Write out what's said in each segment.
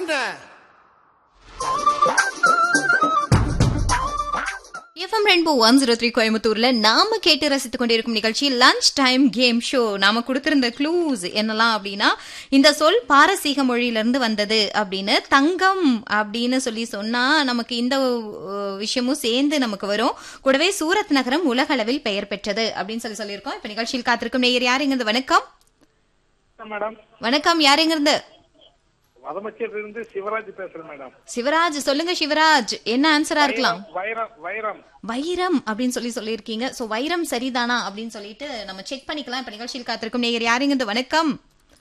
என்ன FM rainbow one zero three கோயம்புத்தூர்ல நாம கேட்டு ரசித்துக் கொண்டிருக்கும் நிகழ்ச்சி லஞ்ச் டைம் கேம் ஷோ நாம கொடுத்திருந்த க்ளூஸ் என்னலாம் அப்படின்னா இந்த சொல் பாரசீக மொழியிலிருந்து வந்தது அப்படின்னு தங்கம் அப்படின்னு சொல்லி சொன்னா நமக்கு இந்த அஹ், விஷயமும் சேர்ந்து நமக்கு வரும் கூடவே சூரத் நகரம் உலக அளவில் பெயர் பெற்றது அப்படின்னு சொல்லி சொல்லியிருக்கோம் இப்ப நிகழ்ச்சியில் காத்திருக்கும் நேயர் யாருங்கிறது வணக்கம் மேடம் வணக்கம் யாருங்கிறது வதமச்சேரியில இருந்து சிவராஜ் பேசுறேன் மேடம் சிவராஜ் சொல்லுங்க சிவராஜ் என்ன ஆன்சரா இருக்கலாம் வைரம் வைரம் வைரம் அப்படின்னு சொல்லி சொல்லியிருக்கீங்க சோ வைரம் சரிதானா அப்படின்னு சொல்லிட்டு நம்ம செக் பண்ணிக்கலாம் இப்ப நிகழ்ச்சியில் காத்திருக்கும் நேயர் யாருங்க இந்த வணக்கம்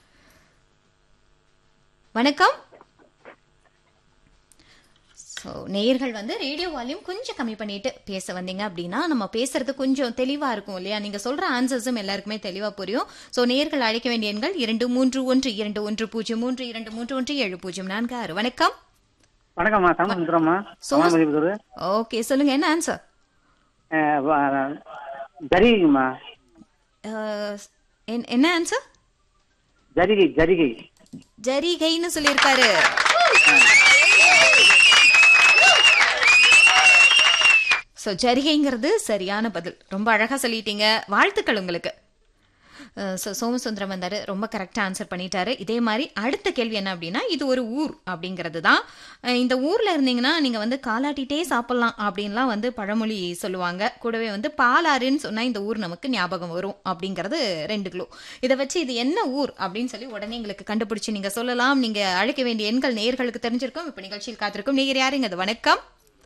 வணக்கம் ஸோ நேயர்கள் வந்து ரேடியோ வால்யூம் கொஞ்சம் கம்மி பண்ணிட்டு பேச வந்தீங்க அப்படின்னா நம்ம பேசுறது கொஞ்சம் தெளிவா இருக்கும் இல்லையா நீங்க சொல்ற ஆன்சர்ஸும் எல்லாருக்குமே தெளிவா புரியும் ஸோ நேயர்கள் அழைக்க வேண்டிய எண்கள் இரண்டு மூன்று ஒன்று இரண்டு ஒன்று பூஜ்ஜியம் மூன்று இரண்டு மூன்று ஒன்று ஏழு பூஜ்ஜியம் நான்கு ஆறு வணக்கம் வணக்கம்மா சமசுந்தரம்மா சோம- சோமதிபுத்தூர் ஓகே சொல்லுங்க என்ன ஆன்சர் ஜரிகைங்கம்மா என்ன ஆன்சர் ஜரிகை ஜரிகை ஜரிகைன்னு சொல்லியிருக்காரு ஸோ ஜரிகைங்கிறது சரியான பதில் ரொம்ப அழகா சொல்லிட்டீங்க வாழ்த்துக்கள் உங்களுக்கு ஸோ சோமசுந்தரம் வந்தாரு ரொம்ப கரெக்டாக ஆன்சர் பண்ணிட்டாரு இதே மாதிரி அடுத்த கேள்வி என்ன அப்படின்னா இது ஒரு ஊர் அப்படிங்கிறது தான் அஹ் இந்த ஊரில் இருந்தீங்கன்னா நீங்கள் வந்து காலாட்டிகிட்டே சாப்பிட்லாம் அப்படின்லாம் வந்து பழமொழி சொல்லுவாங்க கூடவே வந்து பாலாறுன்னு சொன்னால் இந்த ஊர் நமக்கு ஞாபகம் வரும் அப்படிங்கிறது ரெண்டு கிலோ இதை வச்சு இது என்ன ஊர் அப்படின்னு சொல்லி உடனே எங்களுக்கு கண்டுபிடிச்சு நீங்கள் சொல்லலாம் நீங்கள் அழைக்க வேண்டிய எண்கள் நேயர்களுக்கு தெரிஞ்சிருக்கும் இப்போ நிகழ்ச்சியில் காத்திருக்கும் நேயர் யாருங்க அது வணக்கம்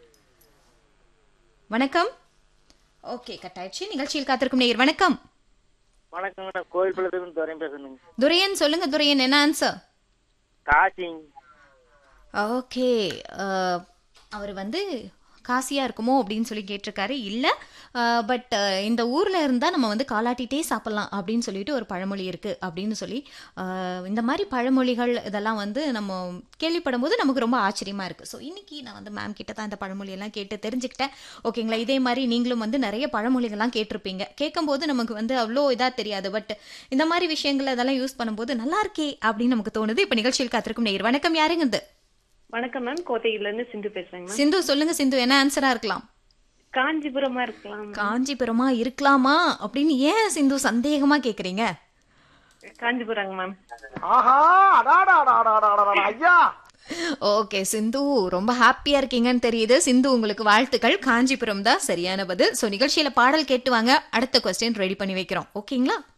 வணக்கம் ஓகே கட் ஆயிடுச்சு நிகழ்ச்சியில் காத்திருக்கும் நேயர் வணக்கம் வணக்கம் மேடம் கோயில் பள்ளத்துலேருந்து துறையும் பேசணுங்க துரையன் சொல்லுங்க துரையன் என்ன ஆன்சர் காசிங் ஓகே அவர் வந்து காசியா இருக்குமோ அப்படின்னு சொல்லி கேட்டிருக்காரு இல்ல பட் இந்த ஊர்ல இருந்தா நம்ம வந்து காலாட்டிட்டே சாப்பிடலாம் அப்படின்னு சொல்லிட்டு ஒரு பழமொழி இருக்கு அப்படின்னு சொல்லி அஹ், இந்த மாதிரி பழமொழிகள் இதெல்லாம் வந்து நம்ம கேள்விப்படும் போது நமக்கு ரொம்ப ஆச்சரியமா இருக்கு ஸோ இன்னைக்கு நான் வந்து மேம் கிட்ட தான் இந்த பழமொழி எல்லாம் கேட்டு தெரிஞ்சுக்கிட்டேன் ஓகேங்களா இதே மாதிரி நீங்களும் வந்து நிறைய பழமொழிகள்லாம் கேட்டிருப்பீங்க கேட்கும்போது நமக்கு வந்து அவ்வளோ இதா தெரியாது பட் இந்த மாதிரி விஷயங்கள் அதெல்லாம் யூஸ் பண்ணும்போது நல்லா இருக்கே அப்படின்னு நமக்கு தோணுது இப்போ நிகழ்ச்சியில் காத்திருக்கும் நேயர் வணக்கம் யாருங்க இது வணக்கம் மேம் கோட்டையில இருந்து சிந்து பேசுறேங்க மேம் சிந்து சொல்லுங்க சிந்து என்ன ஆன்சரா இருக்கலாம் காஞ்சிபுரமா இருக்கலாம் காஞ்சிபுரமா இருக்கலாமா அப்படின்னு ஏன் சிந்து சந்தேகமா கேக்குறீங்க காஞ்சிபுரங்க மேம் ஆஹா அடாடா அடாடா அடாடா ஐயா ஓகே சிந்து ரொம்ப ஹாப்பியா இருக்கீங்கன்னு தெரியுது சிந்து உங்களுக்கு வாழ்த்துக்கள் காஞ்சிபுரம் தான் சரியான பதில் ஸோ நிகழ்ச்சியில பாடல் கேட்டு வாங்க அடுத்த கொஸ்டின் ரெடி பண்ணி வைக்கிறோம் ஓகேங்களா